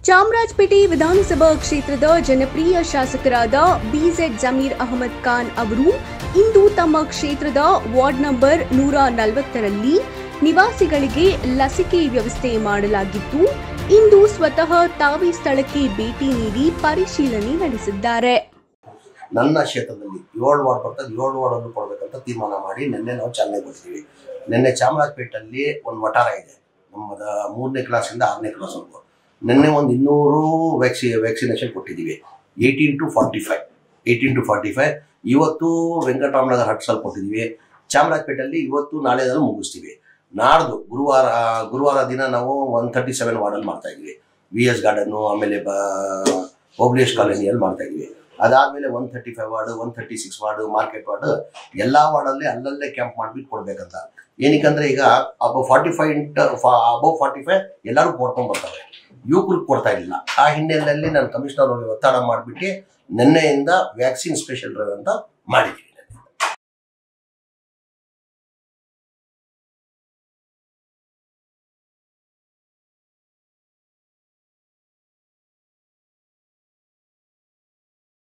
ಚಾಮರಾಜಪೇಟೆ ವಿಧಾನಸಭಾ ಕ್ಷೇತ್ರದ ಜನಪ್ರಿಯ ಶಾಸಕರಾದ ಬಿಜೆಡ್ ಜಮೀರ್ ಅಹಮದ್ ಖಾನ್ ಅವರು ಇಂದು ತಮ್ಮ ಕ್ಷೇತ್ರದ ವಾರ್ಡ್ ನಂಬರ್ ನೂರ ನಲವತ್ತರಲ್ಲಿ ನಿವಾಸಿಗಳಿಗೆ ಲಸಿಕೆ ವ್ಯವಸ್ಥೆ ಮಾಡಲಾಗಿದ್ದು ಇಂದು ಸ್ವತಃ ತಾವೇ ಸ್ಥಳಕ್ಕೆ ಭೇಟಿ ನೀಡಿ ಪರಿಶೀಲನೆ ನಡೆಸಿದ್ದಾರೆ ನನ್ನ ಕ್ಷೇತ್ರದಲ್ಲಿ ಏಳು ವಾರ್ಡ್ ಬರ್ತದೆ ಏಳು ವಾರ್ಡನ್ನು ಕೊಡಬೇಕಂತ ತೀರ್ಮಾನ ಮಾಡಿ ನಿನ್ನೆ ನಾವು ಚಾಲನೆ ಕೊಡ್ತೀವಿ ನಿನ್ನೆ ಚಾಮರಾಜಪೇಟಲ್ಲಿ ಒಂದು ವಟಾರ ಇದೆ ನಮ್ಮದ ಮೂರನೇ ಕ್ಲಾಸಿಂದ ಆರನೇ ಕ್ಲಾಸ್ವರೆಗೂ ನಿನ್ನೆ ಒಂದು ಇನ್ನೂರು ವ್ಯಾಕ್ಸಿ ವ್ಯಾಕ್ಸಿನೇಷನ್ ಕೊಟ್ಟಿದ್ದೀವಿ eighteen to forty five eighteen to forty five ಇವತ್ತು ವೆಂಕಟರಾಮನಗರ ಹಟ್ಸಲ್ಲಿ ಕೊಟ್ಟಿದ್ದೀವಿ ಚಾಮರಾಜಪೇಟಲ್ಲಿ ಇವತ್ತು ನಾಳೆದಲ್ಲಿ ಮುಗಿಸ್ತೀವಿ ನಾಡ್ದು ಗುರುವಾರ ಗುರುವಾರ ದಿನ ನಾವು ಒನ್ ತರ್ಟಿ ಸೆವೆನ್ ವಾರ್ಡಲ್ಲಿ ಮಾಡ್ತಾ ಇದ್ವಿ ವಿ ಎಸ್ ಗಾರ್ಡನ್ನು ಆಮೇಲೆ ಬ ಓಬ್ಲೇಶ್ ಕಾಲೋನಿಯಲ್ಲಿ ಮಾಡ್ತಾ ಇದ್ವಿ ಅದಾದ್ಮೇಲೆ one thirty five ward one thirty six ward market ward ಎಲ್ಲಾ ವಾರ್ಡಲ್ಲಿ ಅಲ್ಲಲ್ಲೇ ಕ್ಯಾಂಪ್ ಮಾಡ್ಬಿಟ್ಟು ಕೊಡ್ಬೇಕಂತ ಏನಕ್ಕಂದ್ರೆ ಈಗ ಅಬೋ ಫಾರ್ಟಿ ಫೈವ್ ಇಂಟ ಅಬೌವ್ ಫಾರ್ಟಿ ಫೈವ್ ಎಲ್ಲರೂ ಕೊಡ್ಕೊಂಡ್ ಬರ್ತಾರೆ ಯುವಕರಿಗೆ ಕೊಡ್ತಾ ಇರಲಿಲ್ಲ ಆ ಹಿನ್ನೆಲೆಯಲ್ಲಿ ನಾನು ಕಮಿಷನರ್ ಅವರಿಗೆ ಒತ್ತಡ ಮಾಡಿಬಿಟ್ಟು ನಿನ್ನೆಯಿಂದ ವ್ಯಾಕ್ಸಿನ್ ಸ್ಪೆಷಲ್ ಡ್ರೈವ್ ಅಂತ ಮಾಡಿದ್ದೀವಿ